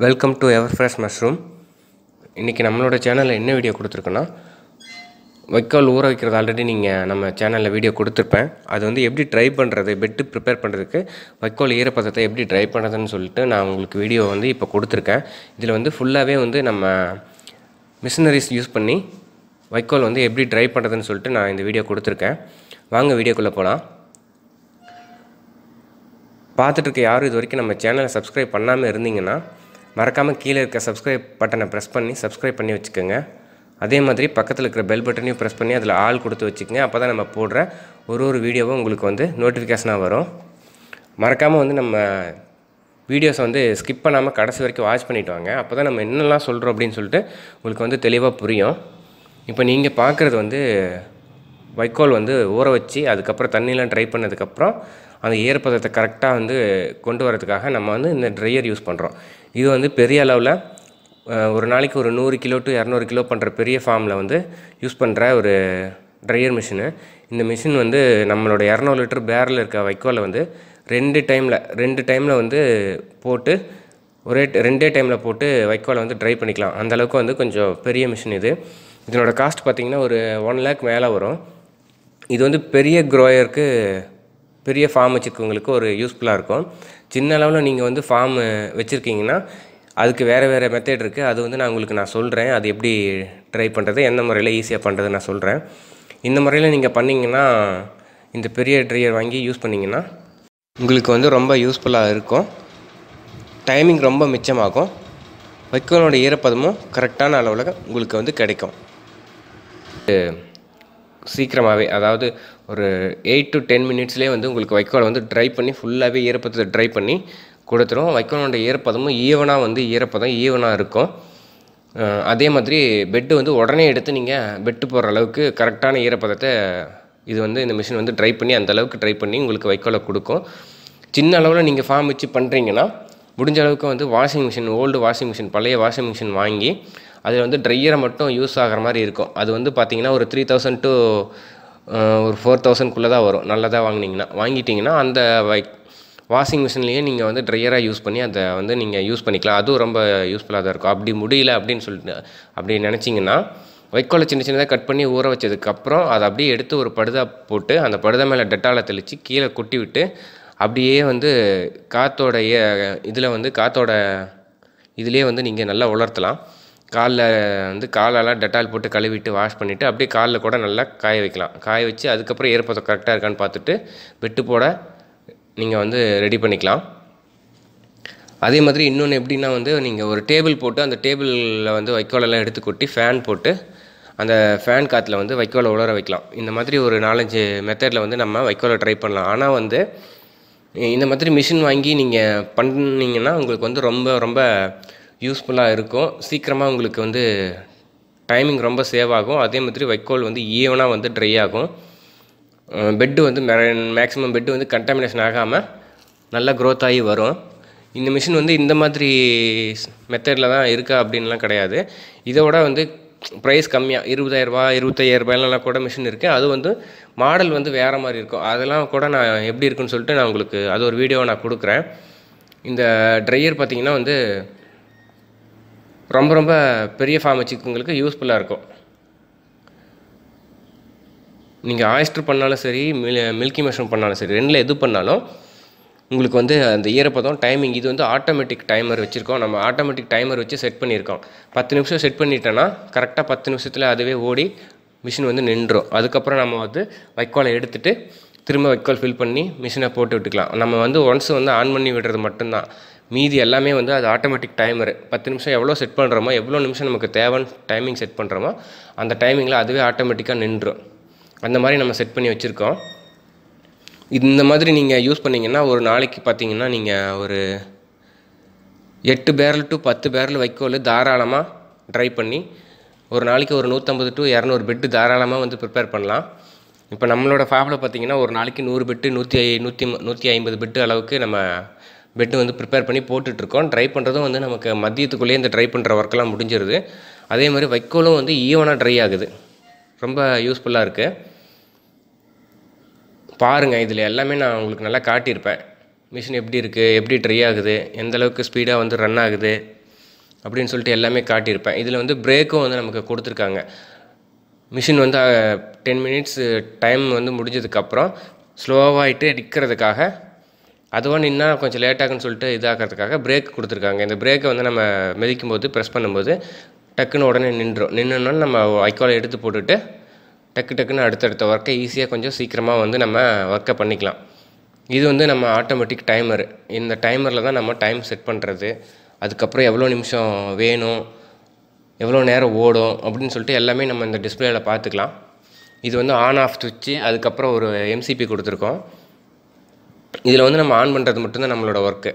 welcome to ever fresh mushroom இன்றைக்கி நம்மளோட சேனலில் என்ன வீடியோ கொடுத்துருக்கோன்னா வைக்கோல் ஊற வைக்கிறது ஆல்ரெடி நீங்கள் நம்ம சேனலில் வீடியோ கொடுத்துருப்பேன் அது வந்து எப்படி ட்ரை பண்ணுறது பெட்டு ப்ரிப்பேர் பண்ணுறதுக்கு வைக்கோல் ஈரப்பதத்தை எப்படி ட்ரை பண்ணுறதுன்னு சொல்லிட்டு நான் உங்களுக்கு வீடியோ வந்து இப்போ கொடுத்துருக்கேன் இதில் வந்து ஃபுல்லாகவே வந்து நம்ம மிஷினரிஸ் யூஸ் பண்ணி வைக்கோல் வந்து எப்படி ட்ரை பண்ணுறதுன்னு சொல்லிட்டு நான் இந்த வீடியோ கொடுத்துருக்கேன் வாங்க வீடியோக்குள்ளே போகலாம் பார்த்துட்டு இருக்க யாரும் இது வரைக்கும் நம்ம சேனலை சப்ஸ்கிரைப் பண்ணாமல் இருந்தீங்கன்னா மறக்காமல் கீழே இருக்க சப்ஸ்கிரைப் பட்டனை ப்ரெஸ் பண்ணி சப்ஸ்கிரைப் பண்ணி வச்சுக்கோங்க அதே மாதிரி பக்கத்தில் இருக்கிற பெல் பட்டனையும் ப்ரெஸ் பண்ணி அதில் ஆள் கொடுத்து வச்சுக்கோங்க அப்போ தான் நம்ம போடுற ஒரு ஒரு வீடியோவும் உங்களுக்கு வந்து நோட்டிஃபிகேஷனாக வரும் மறக்காமல் வந்து நம்ம வீடியோஸை வந்து ஸ்கிப் பண்ணாமல் கடைசி வரைக்கும் வாட்ச் பண்ணிட்டு வாங்க அப்போ தான் நம்ம என்னெல்லாம் சொல்கிறோம் அப்படின்னு சொல்லிட்டு உங்களுக்கு வந்து தெளிவாக புரியும் இப்போ நீங்கள் பார்க்குறது வந்து வைக்கோல் வந்து ஊற வச்சு அதுக்கப்புறம் தண்ணியெலாம் ட்ரை பண்ணதுக்கப்புறம் அந்த ஈரப்பதத்தை கரெக்டாக வந்து கொண்டு வரதுக்காக நம்ம வந்து இந்த ட்ரையர் யூஸ் பண்ணுறோம் இது வந்து பெரிய அளவில் அஹ், ஒரு நாளைக்கு ஒரு நூறு கிலோ டு இரநூறு கிலோ பண்ணுற பெரிய ஃபார்மில் வந்து யூஸ் பண்ணுற ஒரு ட்ரையர் மிஷினு இந்த மிஷின் வந்து நம்மளோட இரநூறு லிட்டர் பேரில் இருக்க வைக்கோலை வந்து ரெண்டு டைமில் ரெண்டு டைமில் வந்து போட்டு ஒரே ட- ரெண்டே டைமில் போட்டு வைக்கோலை வந்து ட்ரை பண்ணிக்கலாம் அந்த அளவுக்கு வந்து கொஞ்சம் பெரிய மிஷின் இது இதனோட காஸ்ட் பார்த்திங்கன்னா ஒரு ஒன் லேக் மேலே வரும் இது வந்து பெரிய க்ரோயருக்கு பெரிய ஃபார்ம் வச்சுருக்கவங்களுக்கு ஒரு யூஸ்ஃபுல்லாக இருக்கும் சின்ன அளவில் நீங்கள் வந்து ஃபார்ம் வச்சுருக்கீங்கன்னா அதுக்கு வேறு வேறு மெத்தட் இருக்குது அது வந்து நான் உங்களுக்கு நான் சொல்கிறேன் அது எப்படி ட்ரை பண்ணுறது எந்த முறையில் ஈஸியாக பண்ணுறது நான் சொல்கிறேன் இந்த முறையில் நீங்கள் பண்ணிங்கன்னா இந்த பெரிய ட்ரையர் வாங்கி யூஸ் பண்ணிங்கன்னா உங்களுக்கு வந்து ரொம்ப யூஸ்ஃபுல்லாக இருக்கும் டைமிங் ரொம்ப மிச்சமாகும் வைக்கோலோட ஈரப்பதமும் கரெக்டான அளவில் உங்களுக்கு வந்து கிடைக்கும் சீக்கிரமாகவே அதாவது ஒரு எயிட் டு டென் மினிட்ஸ்லேயே வந்து உங்களுக்கு வைக்கோலை வந்து ட்ரை பண்ணி ஃபுல்லாகவே ஈரப்பதத்தை ட்ரை பண்ணி கொடுத்துரும் வைக்கோலோட ஈரப்பதமும் ஈவனாக வந்து ஈரப்பதம் ஈவனாக இருக்கும் அஹ் அதே மாதிரி பெட்டு வந்து உடனே எடுத்து நீங்கள் பெட்டு போடுற அளவுக்கு கரெக்டான ஈரப்பதத்தை இது வந்து இந்த மிஷின் வந்து ட்ரை பண்ணி அந்த அளவுக்கு ட்ரை பண்ணி உங்களுக்கு வைக்கோலை கொடுக்கும் சின்ன அளவில் நீங்கள் ஃபார்ம் வச்சு பண்ணுறீங்கன்னா முடிஞ்ச அளவுக்கு வந்து washing machine old washing machine பழைய வாஷிங் மிஷின் வாங்கி அதில் வந்து ட்ரையரை மட்டும் யூஸ் ஆகிற மாதிரி இருக்கும் அது வந்து பார்த்தீங்கன்னா ஒரு த்ரீ தௌசண்ட் டு ஒரு ஃபோர் தௌசண்ட்குள்ளே தான் வரும் நல்லதாக வாங்கினீங்கன்னா வாங்கிட்டீங்கன்னா அந்த வை வாஷிங் மிஷின்லேயே நீங்கள் வந்து ட்ரையராக யூஸ் பண்ணி அதை வந்து நீங்கள் யூஸ் பண்ணிக்கலாம் அதுவும் ரொம்ப யூஸ்ஃபுல்லாக தான் இருக்கும் அப்படி முடியல அப்படின்னு சொல்லிட்டு அப்படி நினச்சிங்கன்னா வைக்கோலை சின்ன சின்னதாக கட் பண்ணி ஊற வச்சதுக்கப்புறம் அதை அப்படியே எடுத்து ஒரு படுதா போட்டு அந்த படுதா மேலே டெட்டாலை தெளித்து கீழே கொட்டி விட்டு அப்படியே வந்து காற்றோட இதில் வந்து காற்றோட இதுலேயே வந்து நீங்கள் நல்லா உலர்த்தலாம் காலில் வந்து காலெல்லாம் டெட்டால் போட்டு கழுவிட்டு வாஷ் பண்ணிவிட்டு அப்படியே காலில் கூட நல்லா காய வைக்கலாம் காய வச்சு அதுக்கப்புறம் ஈரப்பதம் கரெக்டாக இருக்கான்னு பார்த்துட்டு வெட்டு போட நீங்கள் வந்து ரெடி பண்ணிக்கலாம் அதே மாதிரி இன்னொன்று எப்படின்னா வந்து நீங்கள் ஒரு டேபிள் போட்டு அந்த டேபிளில் வந்து வைக்கோலெல்லாம் எடுத்து கொட்டி ஃபேன் போட்டு அந்த ஃபேன் காற்றுல வந்து வைக்கோலை உலர வைக்கலாம் இந்த மாதிரி ஒரு நாலஞ்சு மெத்தடில் வந்து நம்ம வைக்கோலை ட்ரை பண்ணலாம் ஆனால் வந்து இந்த மாதிரி மிஷின் வாங்கி நீங்கள் பண்ணீங்கன்னா உங்களுக்கு வந்து ரொம்ப ரொம்ப யூஸ்ஃபுல்லாக இருக்கும் சீக்கிரமாக உங்களுக்கு வந்து டைமிங் ரொம்ப சேவ் ஆகும் அதே மாதிரி வைக்கோல் வந்து ஈவனாக வந்து ட்ரை ஆகும் பெட்டு வந்து மேக்ஸிமம் பெட்டு வந்து கண்டாமினேஷன் ஆகாமல் நல்லா க்ரோத் ஆகி வரும் இந்த மிஷின் வந்து இந்த மாதிரி மெத்தடில் தான் இருக்கா அப்படின்லாம் கிடையாது இதோட வந்து ப்ரைஸ் கம்மியாக இருபதாயிரரூபா இருபத்தையாயிரரூபாய்லாம் கூட மிஷின் இருக்குது அது வந்து மாடல் வந்து வேறு மாதிரி இருக்கும் அதெல்லாம் கூட நான் எப்படி இருக்குன்னு சொல்லிட்டு நான் உங்களுக்கு அது ஒரு வீடியோவை நான் கொடுக்குறேன் இந்த ட்ரையர் பார்த்தீங்கன்னா வந்து ரொம்ப ரொம்ப பெரிய ஃபார்ம் வச்சுக்கவங்களுக்கு யூஸ்ஃபுல்லாக இருக்கும் நீங்கள் ஆயிஸ்டர் பண்ணாலும் சரி மில் மில்கி மஷ்ரூம் பண்ணாலும் சரி ரெண்டில் எது பண்ணாலும் உங்களுக்கு வந்து அந்த ஈரப்பதம் டைமிங் இது வந்து ஆட்டோமேட்டிக் டைமர் வச்சுருக்கோம் நம்ம ஆட்டோமேட்டிக் டைமர் வச்சு செட் பண்ணியிருக்கோம் பத்து நிமிஷம் செட் பண்ணிட்டோன்னா கரெக்டாக பத்து நிமிஷத்தில் அதுவே ஓடி மிஷின் வந்து நின்றும் அதுக்கப்புறம் நம்ம வந்து வைக்கோலை எடுத்துட்டு திரும்ப வைக்கோல் ஃபில் பண்ணி மிஷினை போட்டு விட்டுக்கலாம் நம்ம வந்து ஒன்ஸ் வந்து ஆன் பண்ணி விடுறது மட்டும்தான் மீதி எல்லாமே வந்து அது ஆட்டோமேட்டிக் டைமர் பத்து நிமிஷம் எவ்வளோ செட் பண்ணுறோமோ எவ்வளோ நிமிஷம் நமக்கு தேவைன்னு டைமிங் செட் பண்ணுறோமோ அந்த டைமிங்கில் அதுவே ஆட்டோமேட்டிக்காக நின்றும் அந்த மாதிரி நம்ம செட் பண்ணி வச்சுருக்கோம் இந்த மாதிரி நீங்கள் யூஸ் பண்ணீங்கன்னா ஒரு நாளைக்கு பார்த்தீங்கன்னா நீங்கள் ஒரு எட்டு பேரல் டு பத்து பேரல் வைக்கோல் தாராளமாக ட்ரை பண்ணி ஒரு நாளைக்கு ஒரு நூற்றம்பது டு இரநூறு பெட்டு தாராளமாக வந்து ப்ரிப்பேர் பண்ணலாம் இப்போ நம்மளோட ஃபார்மில் பார்த்தீங்கன்னா ஒரு நாளைக்கு நூறு பெட்டு நூற்றி ஐ நூற்றி நூற்றி ஐம்பது பெட்டு அளவுக்கு நம்ம பெட்டு வந்து ப்ரிப்பேர் பண்ணி போட்டுட்ருக்கோம் ட்ரை பண்ணுறதும் வந்து நமக்கு மதியத்துக்குள்ளேயே இந்த ட்ரை பண்ணுற ஒர்க்கெல்லாம் முடிஞ்சிருது அதே மாதிரி வைக்கோலும் வந்து ஈவனாக ட்ரை ஆகுது ரொம்ப யூஸ்ஃபுல்லாக இருக்குது பாருங்கள் இதில் எல்லாமே நான் உங்களுக்கு நல்லா காட்டியிருப்பேன் மிஷின் எப்படி இருக்குது எப்படி ட்ரை ஆகுது எந்த அளவுக்கு ஸ்பீடாக வந்து ரன் ஆகுது அப்படின்னு சொல்லிட்டு எல்லாமே காட்டியிருப்பேன் இதில் வந்து பிரேக்கும் வந்து நமக்கு கொடுத்துருக்காங்க மிஷின் வந்து டென் மினிட்ஸ் டைம் வந்து முடிஞ்சதுக்கப்புறம் ஸ்லோவாகிட்டு நிற்கிறதுக்காக அதுவாக நின்னா கொஞ்சம் லேட் ஆகுன்னு சொல்லிட்டு இதாகிறதுக்காக பிரேக் கொடுத்துருக்காங்க இந்த பிரேக்கை வந்து நம்ம மிதிக்கும் போது ப்ரெஸ் பண்ணும்போது டக்குன்னு உடனே நின்றோம் நின்றுனோன்னு நம்ம வைக்கோலை எடுத்து போட்டுட்டு டக்கு டக்குன்னு அடுத்தடுத்த ஒர்க்கை ஈஸியாக கொஞ்சம் சீக்கிரமாக வந்து நம்ம ஒர்க்கை பண்ணிக்கலாம் இது வந்து நம்ம ஆட்டோமேட்டிக் டைமர் இந்த டைமரில் தான் நம்ம டைம் செட் பண்ணுறது அதுக்கப்புறம் எவ்வளோ நிமிஷம் வேணும் எவ்வளோ நேரம் ஓடும் அப்படின்னு சொல்லிட்டு எல்லாமே நம்ம இந்த டிஸ்பிளேயில் பார்த்துக்கலாம் இது வந்து ஆன் ஆஃப் சுவிட்சு அதுக்கப்புறம் ஒரு எம்சிபி கொடுத்துருக்கோம் இதில் வந்து நம்ம ஆன் பண்ணுறது மட்டும்தான் நம்மளோட ஒர்க்கு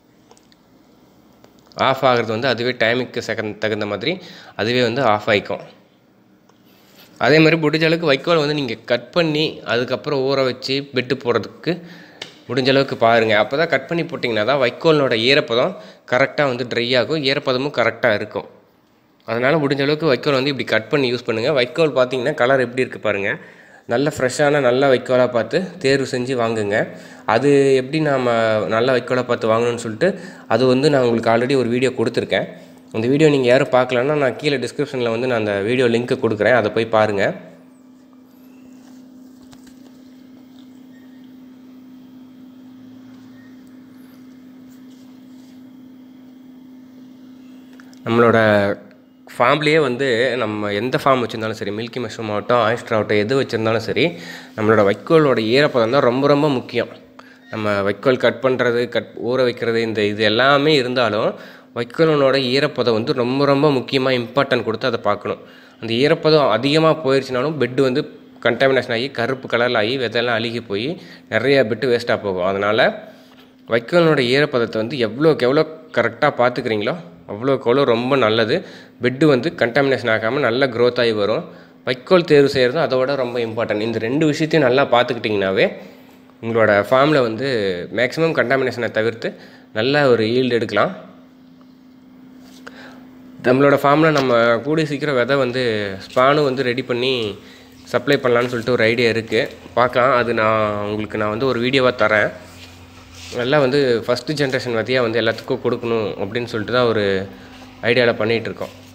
ஆஃப் ஆகிறது வந்து அதுவே டைமுக்கு செகண்ட் தகுந்த மாதிரி அதுவே வந்து ஆஃப் ஆகிக்கும் அதே மாதிரி முடிஞ்ச அளவுக்கு வைக்கோல் வந்து நீங்கள் கட் பண்ணி அதுக்கப்புறம் ஊற வச்சு பெட்டு போடுறதுக்கு முடிஞ்ச அளவுக்கு பாருங்கள் அப்போ தான் கட் பண்ணி போட்டிங்கன்னா தான் வைக்கோலோட ஈரப்பதம் கரெக்டாக வந்து ட்ரை ஆகும் ஈரப்பதமும் கரெக்டாக இருக்கும் அதனால் முடிஞ்ச அளவுக்கு வைக்கோல் வந்து இப்படி கட் பண்ணி யூஸ் பண்ணுங்கள் வைக்கோல் பார்த்தீங்கன்னா கலர் எப்படி இருக்குது பாருங்கள் நல்ல ஃப்ரெஷ்ஷான நல்ல வைக்கோலாக பார்த்து தேர்வு செஞ்சு வாங்குங்க அது எப்படி நாம் நல்ல வைக்கோலாக பார்த்து வாங்கணும்னு சொல்லிட்டு அது வந்து நான் உங்களுக்கு ஆல்ரெடி ஒரு வீடியோ கொடுத்துருக்கேன் அந்த வீடியோ நீங்கள் யாரும் பார்க்கலன்னா நான் கீழே டிஸ்கிரிப்ஷனில் வந்து நான் அந்த வீடியோ லிங்க்கு கொடுக்குறேன் அதை போய் பாருங்கள் நம்மளோட ஃபார்ம்லேயே வந்து நம்ம எந்த ஃபார்ம் வச்சுருந்தாலும் சரி மில்கி மஷ்ரூம் ஆகட்டும் ஆயிஸ்டர் ஆகட்டும் எது வச்சுருந்தாலும் சரி நம்மளோட வைக்கோலோட ஈரப்பதம் தான் ரொம்ப ரொம்ப முக்கியம் நம்ம வைக்கோல் கட் பண்ணுறது கட் ஊற வைக்கிறது இந்த இது எல்லாமே இருந்தாலும் வைக்கோலனோட ஈரப்பதம் வந்து ரொம்ப ரொம்ப முக்கியமாக இம்பார்ட்டன்ட் கொடுத்து அதை பார்க்கணும் அந்த ஈரப்பதம் அதிகமாக போயிடுச்சுனாலும் பெட்டு வந்து கண்டாமினேஷன் ஆகி கருப்பு கலரில் ஆகி விதையெல்லாம் அழுகி போய் நிறைய பெட்டு வேஸ்ட்டாக போகும் அதனால் வைக்கோலோட ஈரப்பதத்தை வந்து எவ்வளோக்கு எவ்வளோ கரெக்டாக பார்த்துக்கிறீங்களோ அவ்வளோக்கு அவ்வளோ ரொம்ப நல்லது பெட்டு வந்து கண்டாமினேஷன் ஆகாமல் நல்ல க்ரோத் ஆகி வரும் வைக்கோல் தேர்வு செய்கிறதும் அதோட ரொம்ப இம்பார்ட்டன்ட் இந்த ரெண்டு விஷயத்தையும் நல்லா பார்த்துக்கிட்டிங்கனாவே உங்களோட ஃபார்மில் வந்து மேக்ஸிமம் கண்டாமினேஷனை தவிர்த்து நல்ல ஒரு ஈல்டு எடுக்கலாம் நம்மளோட ஃபார்மில் நம்ம கூடிய சீக்கிரம் விதை வந்து ஸ்பானும் வந்து ரெடி பண்ணி சப்ளை பண்ணலான்னு சொல்லிட்டு ஒரு ஐடியா இருக்குது பார்க்கலாம் அது நான் உங்களுக்கு நான் வந்து ஒரு வீடியோவாக தரேன் நல்லா வந்து ஃபஸ்ட்டு ஜென்ரேஷன் விதையாக வந்து எல்லாத்துக்கும் கொடுக்கணும் அப்படின்னு சொல்லிட்டு தான் ஒரு ஐடியாவில் பண்ணிகிட்ருக்கோம்